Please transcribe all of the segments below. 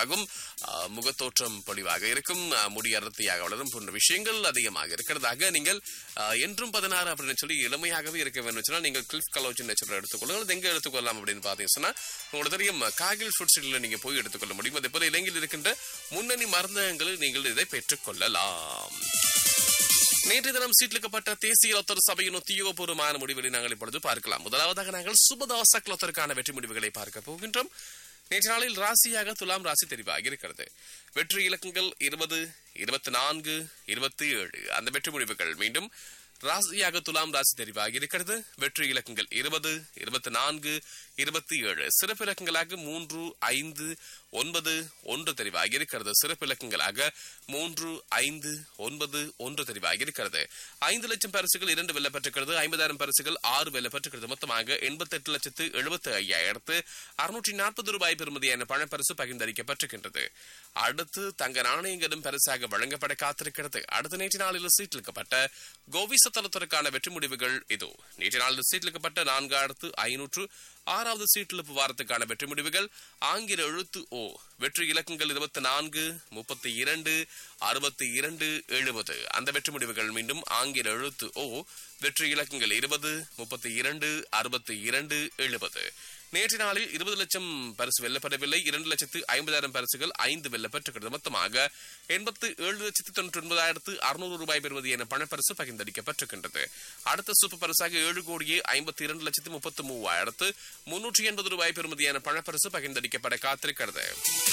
தெளிவாகும் ஆஹ், முகத்தோற்றம் பொலிவாக இருக்கும் ஆஹ், முடி அடர்த்தியாக வளரும் போன்ற விஷயங்கள் அதிகமாக இருக்கிறதாக நீங்கள் ஆஹ், என்றும் பதினாறு அப்படின்னு சொல்லி இளமையாகவே இருக்க வேண்டும் சொன்னா நீங்கள் கிளிஃப் கலோஜன் நேச்சுரல் எடுத்துக்கொள்ளுங்கள் அது எங்க எடுத்துக்கொள்ளலாம் அப்படின்னு பார்த்தீங்கன்னா சொன்னா உங்களுக்கு தெரியும் காகில் ஃபுட் ஸ்ட்ரீட்ல நீங்க போய் எடுத்துக்கொள்ள முடியும் அதே போல இலங்கையில் இருக்கின்ற முன்னணி மருந்தகங்களில் நீங்கள் இதை பெற்றுக்கொள்ளலாம் நேற்று தினம் சீட்லிக்கப்பட்ட தேசிய லொத்தர் சபையின் உத்தியோகபூர்வமான முடிவுகளை நாங்கள் இப்பொழுது பார்க்கலாம் முதலாவதாக நாங்கள் சுபதாச லொத்தருக்கான வெற்றி முடிவுகளை பார்க்க போகின்றோம் நேற்று நாளில் ராசியாக துலாம் ராசி தெரிவாகி இருக்கிறது வெற்றி இலக்கங்கள் இருபது இருபத்தி நான்கு இருபத்தி ஏழு அந்த வெற்றி முடிவுகள் மீண்டும் ராசியாக துலாம் ராசி தெரிவாகி இருக்கிறது வெற்றி இலக்கங்கள் இருபது இருபத்தி நான்கு இருபத்தி ஏழு சிறப்பு இலக்கங்களாக மூன்று ஐந்து ஒன்பது ஒன்று தெரிவாகி இருக்கிறது சிறப்பு இலக்கங்களாக மூன்று ஐந்து ஒன்பது ஒன்று தெரிவாகி இருக்கிறது ஐந்து லட்சம் பரிசுகள் இரண்டு வெல்லப்பட்டிருக்கிறது ஐம்பதாயிரம் பரிசுகள் ஆறு வெல்லப்பட்டிருக்கிறது மொத்தமாக எண்பத்தி எட்டு லட்சத்து எழுபத்தி ஐயாயிரத்து அறுநூற்றி நாற்பது ரூபாய் பெறுமதியான பணப்பரிசு பகிர்ந்தளிக்கப்பட்டிருக்கின்றது அடுத்து தங்க நாணயங்களும் பரிசாக வழங்கப்பட காத்திருக்கிறது அடுத்த நேற்று நாளில் சீட்டிலிக்கப்பட்ட கோவிச தளத்திற்கான வெற்றி முடிவுகள் இதோ நேற்று நாளில் சீட்டிலிக்கப்பட்ட நான்காயிரத்து ஐநூற்று ஆறாவது சீட்டிழப்பு வாரத்துக்கான வெற்றி முடிவுகள் ஆங்கில எழுத்து ஓ வெற்றி இலக்கங்கள் இருபத்தி நான்கு முப்பத்தி இரண்டு அறுபத்தி இரண்டு எழுபது அந்த வெற்றி முடிவுகள் மீண்டும் ஆங்கில எழுத்து ஓ வெற்றி இலக்கங்கள் இருபது முப்பத்தி இரண்டு அறுபத்தி இரண்டு எழுபது நேற்று நாளில் இருபது லட்சம் பரிசு வெல்லப்படவில்லை இரண்டு லட்சத்து ஐம்பதாயிரம் பரிசுகள் ஐந்து வெல்லப்பட்டிருக்கிறது மொத்தமாக எண்பத்து ஏழு லட்சத்து தொண்ணூற்றி ஒன்பதாயிரத்து அறுநூறு ரூபாய் பெறுவது என பணப்பரிசு பகிர்ந்தளிக்கப்பட்டிருக்கின்றது அடுத்த சூப்பர் பரிசாக ஏழு கோடியே ஐம்பத்தி இரண்டு லட்சத்து முப்பத்து மூவாயிரத்து முன்னூற்றி எண்பது ரூபாய் பெறுமதியான பணப்பரிசு பகிர்ந்தளிக்கப்பட காத்திருக்கிறது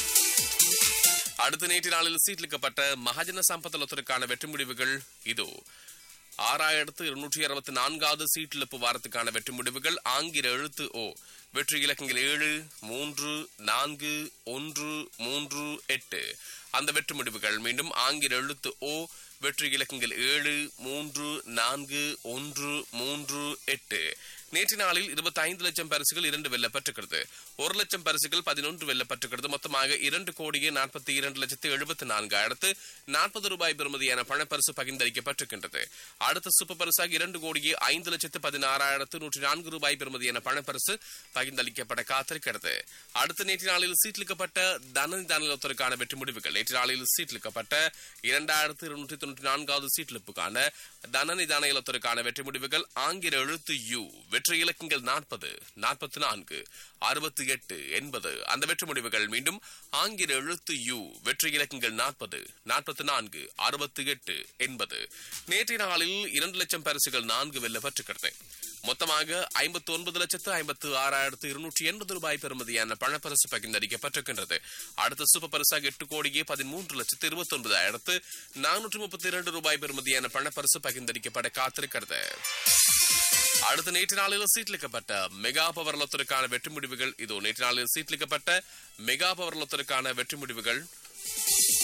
அடுத்த நேற்று நாளில் சீட்லிக்கப்பட்ட மகாஜன சம்பத்தலத்திற்கான வெற்றி முடிவுகள் இதோ ஆறாயிரத்து இருநூற்றி அறுபத்தி நான்காவது சீட்டிழப்பு வாரத்துக்கான வெற்றி முடிவுகள் ஆங்கில எழுத்து ஓ வெற்றி இலக்கங்கள் ஏழு மூன்று நான்கு ஒன்று மூன்று எட்டு அந்த வெற்றி முடிவுகள் மீண்டும் ஆங்கில எழுத்து ஓ வெற்றி இலக்கங்கள் ஏழு மூன்று நான்கு ஒன்று மூன்று எட்டு நேற்று நாளில் இருபத்தி ஐந்து லட்சம் பரிசுகள் இரண்டு வெல்லப்பட்டிருக்கிறது ஒரு லட்சம் பரிசுகள் பதினொன்று வெல்லப்பட்டிருக்கிறது மொத்தமாக இரண்டு கோடியே நாற்பத்தி இரண்டு லட்சத்து எழுபத்தி நான்காயிரத்து நாற்பது ரூபாய் பெறுமதியான பணப்பரிசு பகிர்ந்தளிக்கப்பட்டிருக்கின்றது அடுத்த சூப்பர் பரிசாக இரண்டு கோடியே ஐந்து லட்சத்து பதினாறாயிரத்து நூற்றி நான்கு ரூபாய் பெறுமதியான பணப்பரிசு பகிர்ந்தளிக்கப்பட காத்திருக்கிறது அடுத்த நேற்று நாளில் சீட்லிக்கப்பட்ட தனனி தானியத்திற்கான வெற்றி முடிவுகள் நேற்று நாளில் சீட்லிக்கப்பட்ட இரண்டாயிரத்து இருநூற்றி தொண்ணூற்றி நான்காவது சீட்லிப்புக்கான தனனி தானியத்திற்கான வெற்றி முடிவுகள் ஆங்கில எழுத்து யு வெற்றி இலக்கங்கள் நாற்பது நாற்பத்தி நான்கு அறுபத்தி எட்டு எண்பது அந்த வெற்றி முடிவுகள் மீண்டும் ஆங்கில எழுத்து யு வெற்றி இலக்கங்கள் நாற்பது நாற்பத்தி நான்கு அறுபத்தி எட்டு எண்பது நேற்றைய நாளில் இரண்டு லட்சம் பரிசுகள் நான்கு வெல்லப்பட்டிருக்கிறது மொத்தமாக ஐம்பத்தி ஒன்பது லட்சத்து ஐம்பத்து ஆறாயிரத்து இருநூற்றி எண்பது ரூபாய் பெறுமதியான பணப்பரிசு பகிர்ந்தளிக்கப்பட்டிருக்கின்றது அடுத்த சூப்பர் பரிசாக எட்டு கோடியே பதிமூன்று லட்சத்து இருபத்தி ஒன்பதாயிரத்து நானூற்று முப்பத்தி இரண்டு ரூபாய் பெறுமதியான பணப்பரிசு பகிர்ந்தளிக்கப்பட காத்திருக்கிறது அடுத்த நேற்று நாளில் சீட்லிக்கப்பட்ட மெகா பவர் லொத்தருக்கான வெற்றி முடிவுகள் இதோ நேற்று நாளில் சீட்லிக்கப்பட்ட மெகா பவர் லொத்தருக்கான வெற்றி முடிவுகள்